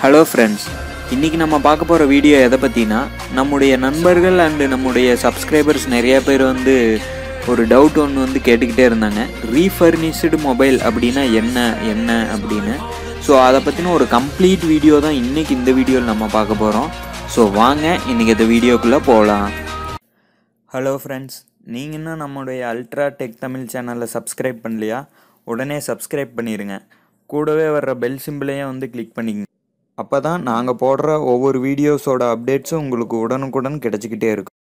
hello friends இன்றைக்கி நம்ம பார்க்க போகிற வீடியோ எதை பற்றினா நம்முடைய நண்பர்கள் அண்டு நம்முடைய சப்ஸ்கிரைபர்ஸ் நிறைய பேர் வந்து ஒரு டவுட் ஒன்று வந்து கேட்டுக்கிட்டே இருந்தாங்க ரீஃபர்னிஷ்டு மொபைல் அப்படின்னா என்ன என்ன அப்படின்னு ஸோ அதை பற்றின ஒரு கம்ப்ளீட் வீடியோ தான் இன்றைக்கி இந்த வீடியோவில் நம்ம பார்க்க போகிறோம் ஸோ வாங்க இன்றைக்கி இந்த வீடியோக்குள்ளே போகலாம் ஹலோ ஃப்ரெண்ட்ஸ் நீங்கள் இன்னும் நம்முடைய அல்ட்ரா டெக் தமிழ் சேனலை சப்ஸ்கிரைப் பண்ணலையா உடனே சப்ஸ்கிரைப் பண்ணிடுங்க கூடவே வர்ற பெல் சிம்பிளையும் வந்து கிளிக் பண்ணிக்கங்க அப்போ தான் நாங்கள் போடுற ஒவ்வொரு வீடியோஸோட அப்டேட்ஸும் உங்களுக்கு உடனுக்குடன் கிடச்சிக்கிட்டே இருக்கும்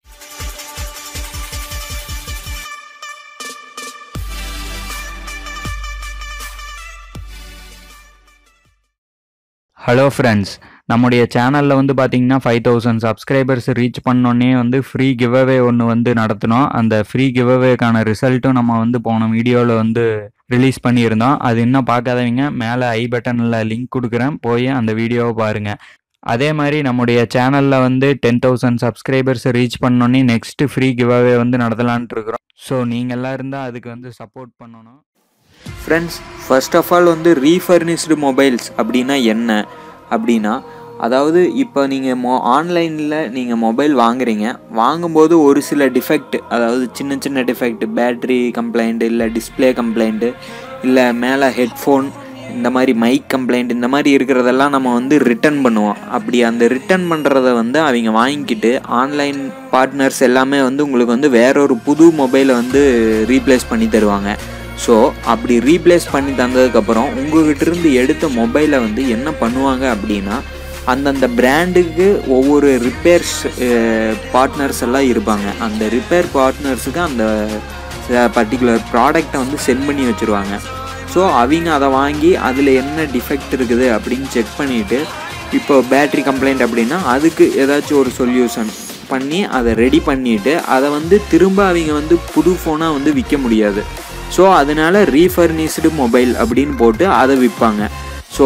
ஹலோ ஃப்ரெண்ட்ஸ் நம்முடைய சேனலில் வந்து பார்த்தீங்கன்னா ஃபைவ் தௌசண்ட் சப்ஸ்கிரைபர்ஸ் ரீச் பண்ணோன்னே வந்து ஃப்ரீ கிவ்அவே ஒன்று வந்து நடத்தினோம் அந்த ஃப்ரீ கிவ்அவேக்கான ரிசல்ட்டும் நம்ம வந்து போன வீடியோவில் வந்து ரிலீஸ் பண்ணியிருந்தோம் அது இன்னும் பார்க்காதவங்க மேலே ஐ பட்டனில் லிங்க் கொடுக்குறேன் போய் அந்த வீடியோவை பாருங்கள் அதே மாதிரி நம்முடைய சேனலில் வந்து டென் தௌசண்ட் சப்ஸ்கிரைபர்ஸ் ரீச் பண்ணோன்னே நெக்ஸ்ட்டு ஃப்ரீ கிவ்அவே வந்து நடத்தலான்ட்டு இருக்கிறோம் ஸோ நீங்கள் எல்லாம் இருந்தால் அதுக்கு வந்து சப்போர்ட் பண்ணணும் ஃப்ரெண்ட்ஸ் ஃபர்ஸ்ட் ஆஃப் ஆல் வந்து ரீஃபர்னிஷ்டு மொபைல்ஸ் அப்படின்னா என்ன அப்படின்னா அதாவது இப்போ நீங்கள் மொ ஆன்லைனில் நீங்கள் மொபைல் வாங்குறீங்க வாங்கும்போது ஒரு சில டிஃபெக்ட் அதாவது சின்ன சின்ன டிஃபெக்ட் பேட்ரி கம்ப்ளைண்ட் இல்லை டிஸ்பிளே கம்ப்ளைண்ட்டு இல்லை மேலே ஹெட்ஃபோன் இந்த மாதிரி மைக் கம்ப்ளைண்ட் இந்த மாதிரி இருக்கிறதெல்லாம் நம்ம வந்து ரிட்டர்ன் பண்ணுவோம் அப்படி அந்த ரிட்டர்ன் பண்ணுறத வந்து அவங்க வாங்கிக்கிட்டு ஆன்லைன் பார்ட்னர்ஸ் எல்லாமே வந்து உங்களுக்கு வந்து வேற ஒரு புது மொபைலை வந்து ரீப்ளேஸ் பண்ணி தருவாங்க ஸோ அப்படி ரீப்ளேஸ் பண்ணி தந்ததுக்கப்புறம் உங்ககிட்ட இருந்து எடுத்த மொபைலை வந்து என்ன பண்ணுவாங்க அப்படின்னா அந்தந்த பிராண்டுக்கு ஒவ்வொரு ரிப்பேர்ஸ் பார்ட்னர்ஸ் எல்லாம் இருப்பாங்க அந்த ரிப்பேர் பார்ட்னர்ஸுக்கு அந்த பர்டிகுலர் ப்ராடக்டை வந்து சென்ட் பண்ணி வச்சுருவாங்க ஸோ அவங்க அதை வாங்கி அதில் என்ன டிஃபெக்ட் இருக்குது அப்படின்னு செக் பண்ணிவிட்டு இப்போ பேட்ரி கம்ப்ளைண்ட் அப்படின்னா அதுக்கு ஏதாச்சும் ஒரு சொல்யூஷன் பண்ணி அதை ரெடி பண்ணிவிட்டு அதை வந்து திரும்ப அவங்க வந்து புது ஃபோனாக வந்து விற்க முடியாது ஸோ அதனால் ரீஃபர்னிஷ்டு மொபைல் அப்படின்னு போட்டு அதை விற்பாங்க ஸோ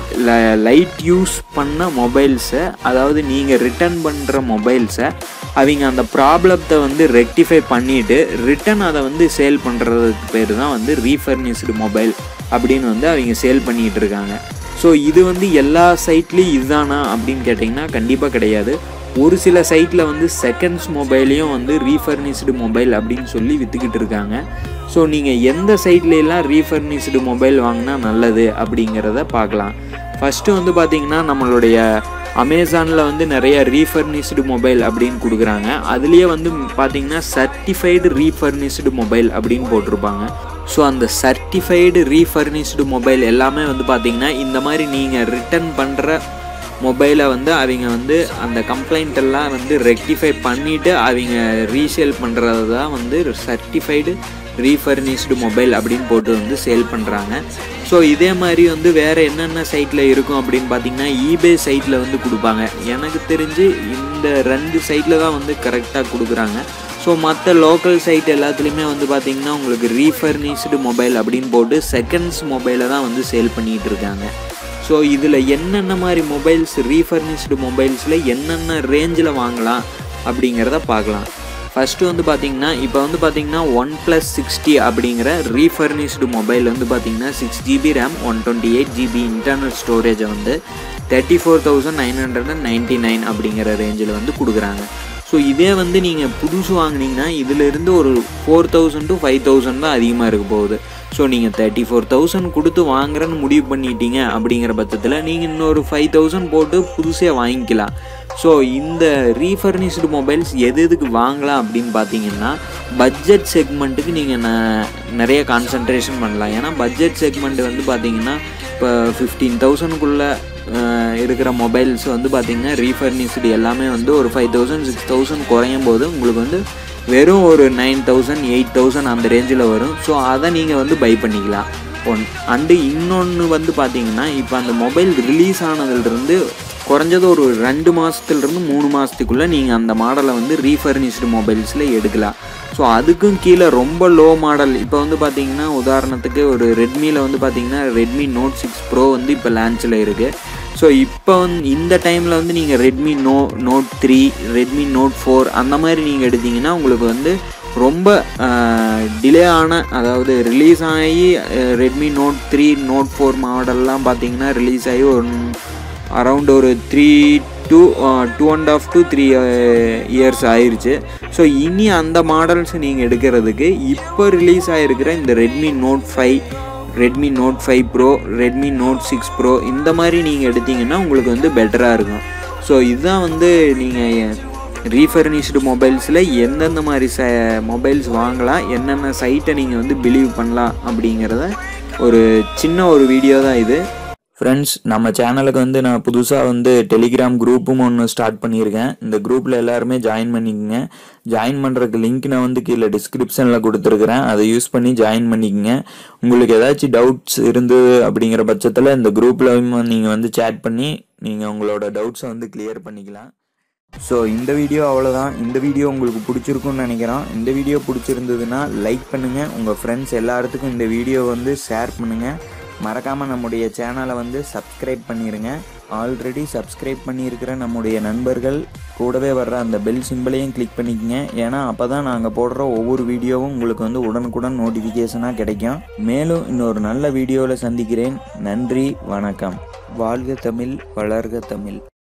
லைட் யூஸ் பண்ண மொபைல்ஸை அதாவது நீங்கள் ரிட்டர்ன் பண்ணுற மொபைல்ஸை அவங்க அந்த ப்ராப்ளத்தை வந்து ரெக்டிஃபை பண்ணிவிட்டு ரிட்டன் அதை வந்து சேல் பண்ணுறதுக்கு பேர் தான் வந்து ரீஃபர்னிஷ்டு மொபைல் அப்படின்னு வந்து அவங்க சேல் பண்ணிகிட்டு இருக்காங்க ஸோ இது வந்து எல்லா சைட்லேயும் இதுதானா அப்படின்னு கேட்டிங்கன்னா கண்டிப்பாக கிடையாது ஒரு சில சைட்டில் வந்து செகண்ட்ஸ் மொபைலையும் வந்து ரீஃபர்னிஷ்டு மொபைல் அப்படின்னு சொல்லி விற்றுக்கிட்டு இருக்காங்க ஸோ நீங்கள் எந்த சைட்லலாம் ரீஃபர்னிஷ்டு மொபைல் வாங்கினா நல்லது அப்படிங்கிறத பார்க்கலாம் ஃபஸ்ட்டு வந்து பார்த்திங்கன்னா நம்மளுடைய அமேசானில் வந்து நிறைய ரீஃபர்னிஷ்டு மொபைல் அப்படின்னு கொடுக்குறாங்க அதுலேயே வந்து பார்த்திங்கன்னா சர்டிஃபைடு ரீஃபர்னிஷ்டு மொபைல் அப்படின்னு போட்டிருப்பாங்க ஸோ அந்த சர்டிஃபைடு ரீஃபர்னிஷ்டு மொபைல் எல்லாமே வந்து பார்த்திங்கன்னா இந்த மாதிரி நீங்கள் ரிட்டர்ன் பண்ணுற மொபைலை வந்து அவங்க வந்து அந்த கம்ப்ளைண்ட் எல்லாம் வந்து ரெக்டிஃபை பண்ணிவிட்டு அவங்க ரீசேல் பண்ணுறது தான் வந்து சர்டிஃபைடு ரீஃபர்னிஷ்டு மொபைல் அப்படின்னு போட்டு வந்து சேல் பண்ணுறாங்க ஸோ இதே மாதிரி வந்து வேறு என்னென்ன சைட்டில் இருக்கும் அப்படின்னு பார்த்தீங்கன்னா ஈபே சைட்டில் வந்து கொடுப்பாங்க எனக்கு தெரிஞ்சு இந்த ரெண்டு சைட்டில் தான் வந்து கரெக்டாக கொடுக்குறாங்க ஸோ மற்ற லோக்கல் சைட் எல்லாத்துலேயுமே வந்து பார்த்திங்கன்னா உங்களுக்கு ரீஃபர்னிஷ்டு மொபைல் அப்படின்னு போட்டு செகண்ட்ஸ் மொபைலை தான் வந்து சேல் பண்ணிகிட்டு இருக்காங்க ஸோ இதில் என்னென்ன மாதிரி மொபைல்ஸ் ரீஃபர்னிஷ்டு மொபைல்ஸில் என்னென்ன ரேஞ்சில் வாங்கலாம் அப்படிங்கிறத பார்க்கலாம் ஃபஸ்ட்டு வந்து பார்த்திங்கன்னா இப்போ வந்து பார்த்திங்கன்னா ஒன் ப்ளஸ் சிக்ஸ்டி அப்படிங்கிற ரீஃபர்னிஷ்டு மொபைல் வந்து பார்த்திங்கன்னா six GB RAM one twenty eight GB internal ஸ்டோரேஜை வந்து thirty four thousand nine hundred and ninety nine அப்படிங்கிற ரேஞ்சில் வந்து கொடுக்குறாங்க ஸோ இதே வந்து நீங்கள் புதுசு வாங்கினீங்கன்னா இதிலிருந்து ஒரு four thousand to five thousand தான் அதிகமாக இருக்க போகுது ஸோ நீங்கள் தேர்ட்டி ஃபோர் தௌசண்ட் கொடுத்து வாங்குறேன்னு முடிவு பண்ணிட்டீங்க அப்படிங்கிற பட்சத்தில் நீங்கள் இன்னொரு ஃபைவ் தௌசண்ட் போட்டு புதுசே வாங்கிக்கலாம் ஸோ இந்த ரீஃபர்னிஷ்டு மொபைல்ஸ் எது எதுக்கு வாங்கலாம் அப்படின்னு பார்த்தீங்கன்னா பட்ஜெட் செக்மெண்ட்டுக்கு நீங்கள் ந நிறைய கான்சன்ட்ரேஷன் பண்ணலாம் ஏன்னா பட்ஜெட் செக்மெண்ட் வந்து பார்த்தீங்கன்னா இப்போ ஃபிஃப்டீன் தௌசண்ட்குள்ளே இருக்கிற மொபைல்ஸ் வந்து பார்த்திங்கன்னா ரீஃபர்னிஷ்டு எல்லாமே வந்து ஒரு ஃபைவ் தௌசண்ட் சிக்ஸ் தௌசண்ட் குறையும் போது உங்களுக்கு வந்து வெறும் ஒரு நைன் தௌசண்ட் எயிட் தௌசண்ட் அந்த ரேஞ்சில் வரும் ஸோ அதை நீங்கள் வந்து பை பண்ணிக்கலாம் ஒன் அண்டு இன்னொன்று வந்து பார்த்தீங்கன்னா இப்போ அந்த மொபைல் ரிலீஸ் ஆனதுலேருந்து குறைஞ்சது ஒரு ரெண்டு மாதத்துலேருந்து மூணு மாதத்துக்குள்ளே நீங்கள் அந்த மாடலை வந்து ரீஃபர்னிஷ்டு மொபைல்ஸில் எடுக்கலாம் ஸோ அதுக்கும் கீழே ரொம்ப லோ மாடல் இப்போ வந்து பார்த்தீங்கன்னா உதாரணத்துக்கு ஒரு ரெட்மியில் வந்து பார்த்தீங்கன்னா ரெட்மி நோட் சிக்ஸ் ப்ரோ வந்து இப்போ லான்ச்சில் இருக்குது ஸோ இப்போ வந்து இந்த டைமில் வந்து நீங்கள் Redmi no note three Redmi note four அந்த மாதிரி நீங்கள் எடுத்தீங்கன்னா உங்களுக்கு வந்து ரொம்ப டிலே ஆன அதாவது ரிலீஸ் ஆகி Redmi note three note four மாடல்லாம் பார்த்தீங்கன்னா ரிலீஸ் ஆகி ஒரு அரவுண்ட் ஒரு three two two and half to three years ஆயிருச்சு ஸோ இனி அந்த மாடல்ஸ் நீங்கள் எடுக்கிறதுக்கு இப்போ ரிலீஸ் ஆகிருக்கிற இந்த Redmi note five Redmi note five pro Redmi note six pro இந்த மாதிரி நீங்கள் எடுத்தீங்கன்னா உங்களுக்கு வந்து பெட்டராக இருக்கும் ஸோ இதுதான் வந்து நீங்கள் ரீஃபர்னிஷ்டு மொபைல்ஸில் எந்தெந்த மாதிரி ச மொபைல்ஸ் வாங்கலாம் என்னென்ன சைட்டை நீங்கள் வந்து பிலீவ் பண்ணலாம் அப்படிங்கிறத ஒரு சின்ன ஒரு வீடியோ தான் இது ஃப்ரெண்ட்ஸ் நம்ம சேனலுக்கு வந்து நான் புதுசாக வந்து டெலிகிராம் குரூப்பும் ஒன்று ஸ்டார்ட் பண்ணியிருக்கேன் இந்த குரூப்பில் எல்லாருமே ஜாயின் பண்ணிக்கோங்க ஜாயின் பண்ணுறதுக்கு லிங்க் நான் வந்து கீழே டிஸ்கிரிப்ஷனில் கொடுத்துருக்குறேன் அதை யூஸ் பண்ணி ஜாயின் பண்ணிக்கோங்க உங்களுக்கு ஏதாச்சும் டவுட்ஸ் இருந்தது அப்படிங்கிற பட்சத்தில் இந்த குரூப்பில் நீங்கள் வந்து சேட் பண்ணி நீங்கள் உங்களோட டவுட்ஸை வந்து கிளியர் பண்ணிக்கலாம் ஸோ இந்த வீடியோ அவ்வளோதான் இந்த வீடியோ உங்களுக்கு பிடிச்சிருக்குன்னு நினைக்கிறோம் இந்த வீடியோ பிடிச்சிருந்ததுன்னா லைக் பண்ணுங்கள் உங்கள் ஃப்ரெண்ட்ஸ் எல்லாத்துக்கும் இந்த வீடியோ வந்து ஷேர் பண்ணுங்கள் மறக்காமல் நம்முடைய சேனலை வந்து சப்ஸ்கிரைப் பண்ணிடுங்க ஆல்ரெடி சப்ஸ்கிரைப் பண்ணியிருக்கிற நம்முடைய நண்பர்கள் கூடவே வர்ற அந்த பெல் சிம்பிளையும் கிளிக் பண்ணிக்கங்க ஏன்னா அப்போ தான் நாங்கள் போடுற ஒவ்வொரு வீடியோவும் உங்களுக்கு வந்து உடனுக்குடன் நோட்டிஃபிகேஷனாக கிடைக்கும் மேலும் இன்னொரு நல்ல வீடியோவில் சந்திக்கிறேன் நன்றி வணக்கம் வாழ்க தமிழ் வளர்க தமிழ்